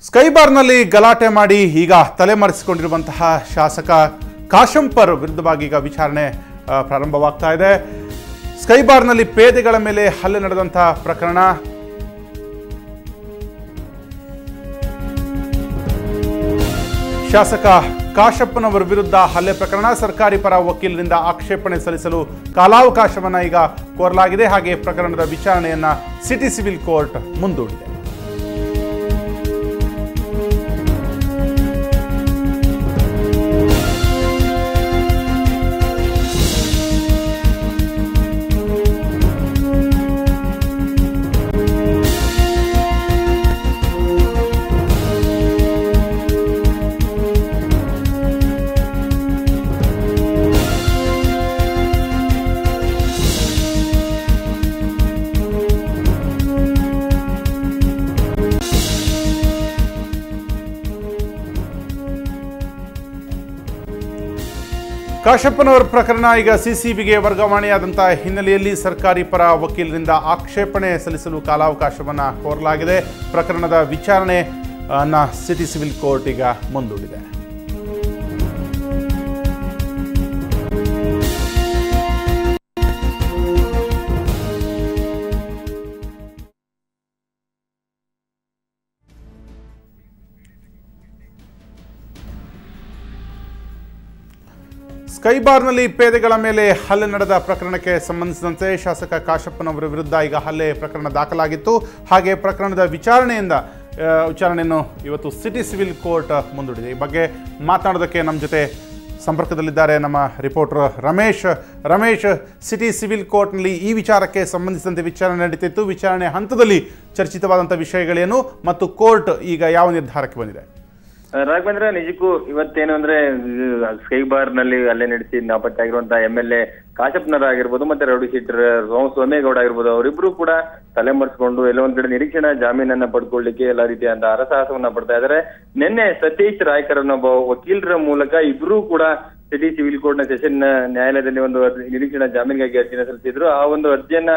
ಸ್ಕೈಬಾರ್ನಲ್ಲಿ ಗಲಾಟೆ ಮಾಡಿ ಈಗ ತಲೆಮರೆಸಿಕೊಂಡಿರುವಂತಹ ಶಾಸಕ ಕಾಶಂಪರ್ ವಿರುದ್ಧವಾಗಿ ಈಗ ವಿಚಾರಣೆ ಆ, ಪ್ರಾರಂಭವಾಗ್ತಾ ಇದೆ ಸ್ಕೈಬಾರ್ನಲ್ಲಿ ಪೇದೆಗಳ ಮೇಲೆ ಹಲ್ಲೆ ನಡೆದಂತಹ ಪ್ರಕರಣ ಶಾಸಕ ಕಾಶಪ್ಪನವರ ವಿರುದ್ಧ ಹಲ್ಲೆ ಪ್ರಕರಣ ಸರ್ಕಾರಿ ಪರ ವಕೀಲರಿಂದ ಆಕ್ಷೇಪಣೆ ಸಲ್ಲಿಸಲು ಕಾಲಾವಕಾಶವನ್ನ ಈಗ ಕೋರಲಾಗಿದೆ ಹಾಗೆ ಪ್ರಕರಣದ ವಿಚಾರಣೆಯನ್ನ ಸಿಟಿ ಸಿವಿಲ್ ಕೋರ್ಟ್ ಮುಂದೂಡಿದೆ ಕಾಶಪ್ಪನವರ ಪ್ರಕರಣ ಈಗ ಸಿಸಿಬಿಗೆ ವರ್ಗಾವಣೆಯಾದಂತಹ ಹಿನ್ನೆಲೆಯಲ್ಲಿ ಸರ್ಕಾರಿ ಪರ ವಕೀಲರಿಂದ ಆಕ್ಷೇಪಣೆ ಸಲ್ಲಿಸಲು ಕಾಲಾವಕಾಶವನ್ನ ಕೋರಲಾಗಿದೆ ಪ್ರಕರಣದ ವಿಚಾರಣೆ ಅನ್ನ ಸಿಟಿ ಸಿವಿಲ್ ಕೋರ್ಟ್ ಈಗ ಮುಂದೂಡಿದೆ ಸ್ಕೈಬಾರ್ನಲ್ಲಿ ಪೇದೆಗಳ ಮೇಲೆ ಹಲ್ಲೆ ನಡೆದ ಪ್ರಕರಣಕ್ಕೆ ಸಂಬಂಧಿಸಿದಂತೆ ಶಾಸಕ ಕಾಶಪ್ಪನವರ ವಿರುದ್ಧ ಈಗ ಹಲ್ಲೆ ಪ್ರಕರಣ ದಾಖಲಾಗಿತ್ತು ಹಾಗೆ ಪ್ರಕರಣದ ವಿಚಾರಣೆಯಿಂದ ಆ, ವಿಚಾರಣೆಯನ್ನು ಇವತ್ತು ಸಿಟಿ ಸಿವಿಲ್ ಕೋರ್ಟ್ ಮುಂದೂಡಿದೆ ಈ ಬಗ್ಗೆ ಮಾತನಾಡೋದಕ್ಕೆ ನಮ್ಮ ಜೊತೆ ಸಂಪರ್ಕದಲ್ಲಿದ್ದಾರೆ ನಮ್ಮ reporter Ramesh Ramesh city civil ಕೋರ್ಟ್ನಲ್ಲಿ ಈ ವಿಚಾರಕ್ಕೆ ಸಂಬಂಧಿಸಿದಂತೆ ವಿಚಾರಣೆ ನಡೀತಿತ್ತು ವಿಚಾರಣೆ ಹಂತದಲ್ಲಿ ಚರ್ಚಿತವಾದಂಥ ವಿಷಯಗಳೇನು ಮತ್ತು ಕೋರ್ಟ್ ಈಗ ಯಾವ ನಿರ್ಧಾರಕ್ಕೆ ಬಂದಿದೆ ರಾಘವೇಂದ್ರ ನಿಜಕ್ಕೂ ಇವತ್ತೇನು ಅಂದ್ರೆ ಸ್ಕೈ ಬಾರ್ ನಲ್ಲಿ ಅಲ್ಲೇ ನಡೆಸಿ ನಾಪತ್ತಾಗಿರುವಂತಹ ಎಂ ಎಲ್ ಎ ಕಾಶಪ್ಪನವರ್ ಆಗಿರ್ಬೋದು ಮತ್ತೆ ರೌಡಿ ಶೀಟರ್ ಸೋಮೇಗೌಡ ಆಗಿರ್ಬೋದು ಅವರಿಬ್ರು ಕೂಡ ತಲೆಮರೆಸ್ಕೊಂಡು ಎಲ್ಲೋ ಒಂದ್ ಕಡೆ ನಿರೀಕ್ಷಣಾ ಜಾಮೀನನ್ನ ಪಡ್ಕೊಳ್ಳಿಕ್ಕೆ ಎಲ್ಲಾ ರೀತಿಯಾದ ಅರಸಾಹಸವನ್ನ ಪಡ್ತಾ ಇದ್ದಾರೆ ನಿನ್ನೆ ಸತೀಶ್ ರಾಯ್ಕರ್ ಅನ್ನೋ ಒಬ್ಬ ವಕೀಲರ ಮೂಲಕ ಇಬ್ರು ಕೂಡ ಸಿಟಿ ಸಿವಿಲ್ ಕೋರ್ಟ್ ನ ಸೆಷನ್ ನ್ಯಾಯಾಲಯದಲ್ಲಿ ಒಂದು ಅರ್ಜಿ- ನಿರೀಕ್ಷಣಾ ಜಾಮೀನಿಗಾಗಿ ಅರ್ಜಿನ ಸಲ್ಲಿಸಿದ್ರು ಆ ಒಂದು ಅರ್ಜಿಯನ್ನ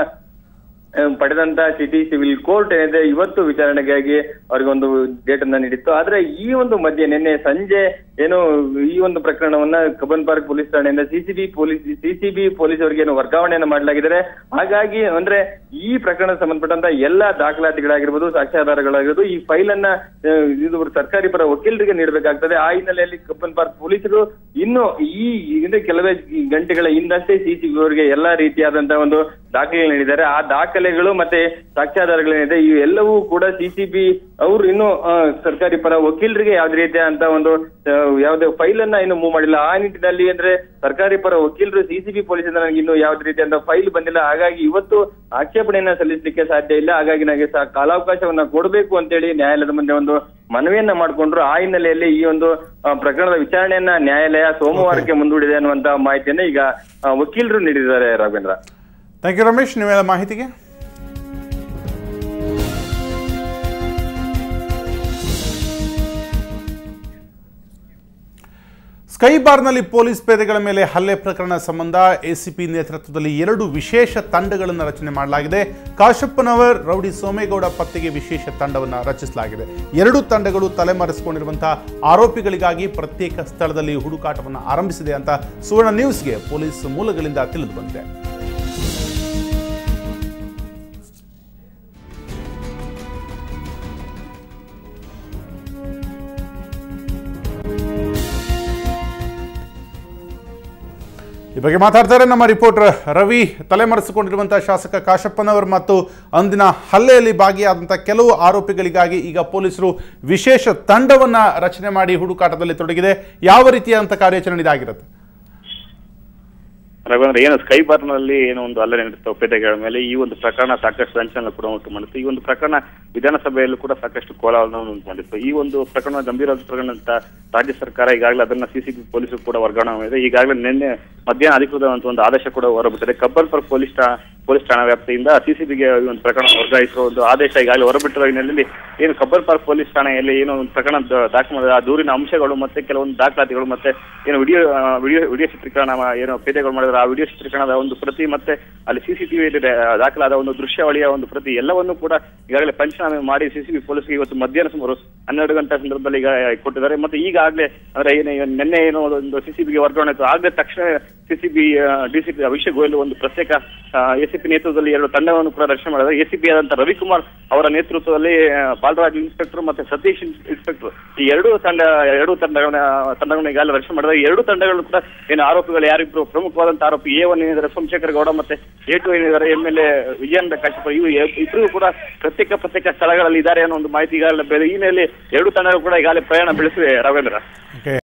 ಆ, ಪಡೆದಂತ ಸಿಟಿ ಸಿವಿಲ್ ಕೋರ್ಟ್ ಏನಿದೆ ಇವತ್ತು ವಿಚಾರಣೆಗಾಗಿ ಅವರಿಗೆ ಒಂದು ಡೇಟ್ ಅನ್ನ ನೀಡಿತ್ತು ಆದ್ರೆ ಈ ಒಂದು ಮಧ್ಯೆ ನಿನ್ನೆ ಸಂಜೆ ಏನು ಈ ಒಂದು ಪ್ರಕರಣವನ್ನ ಕಬ್ಬನ್ ಪಾರ್ಕ್ ಪೊಲೀಸ್ ಠಾಣೆಯಿಂದ ಸಿಸಿಬಿ ಪೊಲೀಸ್ ಸಿಸಿಬಿ ಪೊಲೀಸ್ ಅವರಿಗೆ ಏನು ವರ್ಗಾವಣೆಯನ್ನು ಮಾಡಲಾಗಿದ್ದಾರೆ ಹಾಗಾಗಿ ಅಂದ್ರೆ ಈ ಪ್ರಕರಣ ಸಂಬಂಧಪಟ್ಟಂತ ಎಲ್ಲಾ ದಾಖಲಾತಿಗಳಾಗಿರ್ಬೋದು ಸಾಕ್ಷ್ಯಾಧಾರಗಳಾಗಿರ್ಬೋದು ಈ ಫೈಲ್ ಅನ್ನ ಆ, ಇದು ಸರ್ಕಾರಿ ಪರ ವಕೀಲರಿಗೆ ನೀಡಬೇಕಾಗ್ತದೆ ಆ ಹಿನ್ನೆಲೆಯಲ್ಲಿ ಕಬ್ಬನ್ ಪಾರ್ಕ್ ಪೊಲೀಸರು ಇನ್ನು ಈ ಹಿಂದೆ ಕೆಲವೇ ಗಂಟೆಗಳ ಹಿಂದಷ್ಟೇ ಸಿಸಿಬಿ ಅವರಿಗೆ ಎಲ್ಲಾ ರೀತಿಯಾದಂತಹ ಒಂದು ದಾಖಲೆ ನೀಡಿದ್ದಾರೆ ಆ ದಾಖಲೆಗಳು ಮತ್ತೆ ಸಾಕ್ಷ್ಯಾಧಾರಗಳೇನಿದೆ ಇವು ಎಲ್ಲವೂ ಕೂಡ ಸಿಸಿಬಿ ಅವರು ಇನ್ನು ಆ, ಸರ್ಕಾರಿ ಪರ ವಕೀಲರಿಗೆ ಯಾವ್ದೇ ರೀತಿಯಾದಂತ ಒಂದು ಆ, ಯಾವುದೇ ಫೈಲ್ ಅನ್ನ ಇನ್ನು ಮೂವ್ ಮಾಡಿಲ್ಲ ಆ ನಿಟ್ಟಿನಲ್ಲಿ ಅಂದ್ರೆ ಸರ್ಕಾರಿ ಪರ ವಕೀಲರು ಸಿಸಿಬಿ ಪೊಲೀಸರಿಂದ ನನಗೆ ಇನ್ನು ಯಾವ್ದೇ ರೀತಿಯಾದ ಫೈಲ್ ಬಂದಿಲ್ಲ ಹಾಗಾಗಿ ಇವತ್ತು ಆಕ್ಷೇಪಣೆಯನ್ನ ಸಲ್ಲಿಸಲಿಕ್ಕೆ ಸಾಧ್ಯ ಇಲ್ಲ ಹಾಗಾಗಿ ನನಗೆ ಸಹ ಕಾಲಾವಕಾಶವನ್ನ ಕೊಡಬೇಕು ಅಂತೇಳಿ ನ್ಯಾಯಾಲಯದ ಮುಂದೆ ಒಂದು ಮನವಿಯನ್ನ ಮಾಡಿಕೊಂಡ್ರು ಆ ಹಿನ್ನೆಲೆಯಲ್ಲಿ ಈ ಒಂದು ಆ, ಪ್ರಕರಣದ ವಿಚಾರಣೆಯನ್ನ ನ್ಯಾಯಾಲಯ ಸೋಮವಾರಕ್ಕೆ ಮುಂದೂಡಿದೆ ಅನ್ನುವಂತ ಮಾಹಿತಿಯನ್ನ ಈಗ ಆ, ವಕೀಲರು ನೀಡಿದ್ದಾರೆ ರಾಘವೇಂದ್ರ ಥ್ಯಾಂಕ್ ಯು ರಮೇಶ್ ನೀವೆಲ್ಲ ಮಾಹಿತಿಗೆ ಸ್ಕೈಬಾರ್ನಲ್ಲಿ ಪೊಲೀಸ್ ಪೇದೆಗಳ ಮೇಲೆ ಹಲ್ಲೆ ಪ್ರಕರಣ ಸಂಬಂಧ ಎಸಿಪಿ ನೇತೃತ್ವದಲ್ಲಿ ಎರಡು ವಿಶೇಷ ತಂಡಗಳನ್ನು ರಚನೆ ಮಾಡಲಾಗಿದೆ ಕಾಶಪ್ಪನವರ್ ರೌಡಿ ಸೋಮೇಗೌಡ ಪತ್ತೆಗೆ ವಿಶೇಷ ತಂಡವನ್ನು ರಚಿಸಲಾಗಿದೆ ಎರಡು ತಂಡಗಳು ತಲೆಮರೆಸಿಕೊಂಡಿರುವಂತಹ ಆರೋಪಿಗಳಿಗಾಗಿ ಪ್ರತ್ಯೇಕ ಸ್ಥಳದಲ್ಲಿ ಹುಡುಕಾಟವನ್ನು ಆರಂಭಿಸಿದೆ ಅಂತ ಸುವರ್ಣ ನ್ಯೂಸ್ಗೆ ಪೊಲೀಸ್ ಮೂಲಗಳಿಂದ ತಿಳಿದು ಬಂದಿದೆ ಈ ಬಗ್ಗೆ ಮಾತಾಡ್ತಾರೆ ನಮ್ಮ ರಿಪೋರ್ಟರ್ ರವಿ ತಲೆಮರೆಸಿಕೊಂಡಿರುವಂತಹ ಶಾಸಕ ಕಾಶಪ್ಪನವರು ಮತ್ತು ಅಂದಿನ ಹಲ್ಲೆಯಲ್ಲಿ ಭಾಗಿಯಾದಂಥ ಕೆಲವು ಆರೋಪಿಗಳಿಗಾಗಿ ಈಗ ಪೊಲೀಸರು ವಿಶೇಷ ತಂಡವನ್ನ ರಚನೆ ಮಾಡಿ ಹುಡುಕಾಟದಲ್ಲಿ ತೊಡಗಿದೆ ಯಾವ ರೀತಿಯಾದಂಥ ಕಾರ್ಯಾಚರಣೆ ಇದಾಗಿರುತ್ತೆ ರಘುವಂದ್ರ ಏನು ಸ್ಕೈ ಬಾರ್ನಲ್ಲಿ ಏನೋ ಒಂದು ಹಲ್ಲೆ ನಡೆಯುತ್ತೆ ಪೇದೆಗಳ ಮೇಲೆ ಈ ಒಂದು ಪ್ರಕರಣ ಸಾಕಷ್ಟು ಸಂಚಲನ ಕೂಡ ಉಂಟು ಮಾಡುತ್ತೆ ಈ ಒಂದು ಪ್ರಕರಣ ವಿಧಾನಸಭೆಯಲ್ಲೂ ಕೂಡ ಸಾಕಷ್ಟು ಕೋಲಾಹಲವನ್ನು ಉಂಟು ಮಾಡಿತ್ತು ಈ ಒಂದು ಪ್ರಕರಣ ಗಂಭೀರವಾದ ಪ್ರಕರಣ ಅಂತ ರಾಜ್ಯ ಸರ್ಕಾರ ಈಗಾಗಲೇ ಅದನ್ನ ಸಿಸಿಬಿ ಪೊಲೀಸರು ಕೂಡ ವರ್ಗಾವಣೆ ಮಾಡಿದೆ ಈಗಾಗಲೇ ನಿನ್ನೆ ಮಧ್ಯಾಹ್ನ ಅಧಿಕೃತವಾದಂತ ಒಂದು ಆದೇಶ ಕೂಡ ಹೊರಬಿಟ್ಟಿದೆ ಕಬ್ಬನ್ ಪಾರ್ಕ್ ಪೊಲೀಸ್ ಠಾ- ಪೊಲೀಸ್ ಠಾಣಾ ವ್ಯಾಪ್ತಿಯಿಂದ ಸಿಸಿಬಿಗೆ ಒಂದು ಪ್ರಕರಣ ವರ್ಗಾಯಿಸುವ ಒಂದು ಆದೇಶ ಈಗಾಗಲೇ ಹೊರಬಿಟ್ಟಿರೋ ಹಿನ್ನೆಲೆಯಲ್ಲಿ ಏನು ಕಬ್ಬರ್ ಪಾರ್ಕ್ ಪೊಲೀಸ್ ಠಾಣೆಯಲ್ಲಿ ಏನು ಒಂದು ಪ್ರಕರಣ ದ- ದಾಖಲು ಮಾಡಿದ ಆ ದೂರಿನ ಅಂಶಗಳು ಮತ್ತೆ ಕೆಲವೊಂದು ದಾಖಲಾತಿಗಳು ಮತ್ತೆ ಏನು ವಿಡಿಯೋ ವಿಡಿಯೋ ವಿಡಿಯೋ ಚಿತ್ರೀಕರಣ ಮಾ- ಏನು ಪೇದೆಗಳು ಮಾಡಿದ್ರೆ ಆ ವಿಡಿಯೋ ಚಿತ್ರೀಕರಣದ ಒಂದು ಪ್ರತಿ ಮತ್ತೆ ಅಲ್ಲಿ ಸಿಸಿಟಿವಿಯಲ್ಲಿ ದಾಖಲಾದ ಒಂದು ದೃಶ್ಯಾವಳಿಯ ಒಂದು ಪ್ರತಿ ಎಲ್ಲವನ್ನೂ ಕೂಡ ಈಗಾಗಲೇ ಪಂಚನಾಮೆ ಮಾಡಿ ಸಿಸಿಬಿ ಪೊಲೀಸ್ಗೆ ಇವತ್ತು ಮಧ್ಯಾಹ್ನ ಸುಮಾರು ಹನ್ನೆರಡು ಗಂಟೆ ಸಂದರ್ಭದಲ್ಲಿ ಈಗ ಕೊಟ್ಟಿದ್ದಾರೆ ಮತ್ತೆ ಈಗಾಗಲೇ ಅಂದ್ರೆ ಏನು ಏನು ನಿನ್ನೆ ಏನೋ ಒಂದು ಸಿಸಿಬಿಗೆ ವರ್ಗಾವಣೆ ಆಯ್ತು ಆಗಲೇ ತಕ್ಷಣ ಸಿಸಿಬಿ ಡಿಸಿಪಿ ಅಭಿಷೇಕ್ ಗೋಯಲ್ ಒಂದು ಪ್ರತ್ಯೇಕ ಎಸಿಪಿ ನೇತೃತ್ವದಲ್ಲಿ ಎರಡು ತಂಡವನ್ನು ಕೂಡ ರಚನೆ ಮಾಡಿದ್ದಾರೆ ಎಸಿಪಿ ಆದಂತ ರವಿಕುಮಾರ್ ಅವರ ನೇತೃತ್ವದಲ್ಲಿ ಆ, ಬಾಲರಾಜ್ ಇನ್ಸ್ಪೆಕ್ಟರ್ ಮತ್ತೆ ಸತೀಶ್ ಇನ್ಸ್ಪೆಕ್ಟರ್ ಈ ಎರಡು ತಂಡ ಎರಡು ತಂಡಗಳನ್ನ ತಂಡಗಳನ್ನ ಈಗಾಗಲೇ ರಚನೆ ಮಾಡಿದ್ದಾರೆ ಈ ಎರಡು ತಂಡಗಳು ಕೂಡ ಏನು ಆರೋಪಿಗಳು ಯಾರಿಬ್ರು ಪ್ರಮುಖವಾದಂತ ಆರೋಪಿ ಎ ಒನ್ ಏನಿದ್ದಾರೆ ಸೋಮಶೇಖರ್ ಗೌಡ ಮತ್ತೆ ಎ ಟು ಏನಿದ್ದಾರೆ M L A Vijayendra Kashyapa ಇವು ಇಬ್ಬರು ಕೂಡ ಪ್ರತ್ಯೇಕ ಪ್ರತ್ಯೇಕ ಸ್ಥಳಗಳಲ್ಲಿ ಇದ್ದಾರೆ ಅನ್ನೋ ಒಂದು ಮಾಹಿತಿ ಈಗಾಗಲೇ ಬೇರೆ ಈ ಹಿನ್ನೆಲೆಯಲ್ಲಿ ಎರಡು ತಂಡಗಳು ಕೂಡ ಈಗಾಗಲೇ ಪ್ರಯಾಣ ಬೆಳೆಸಿವೆ ರಾಘವೇಂದ್ರ ಓಕೆ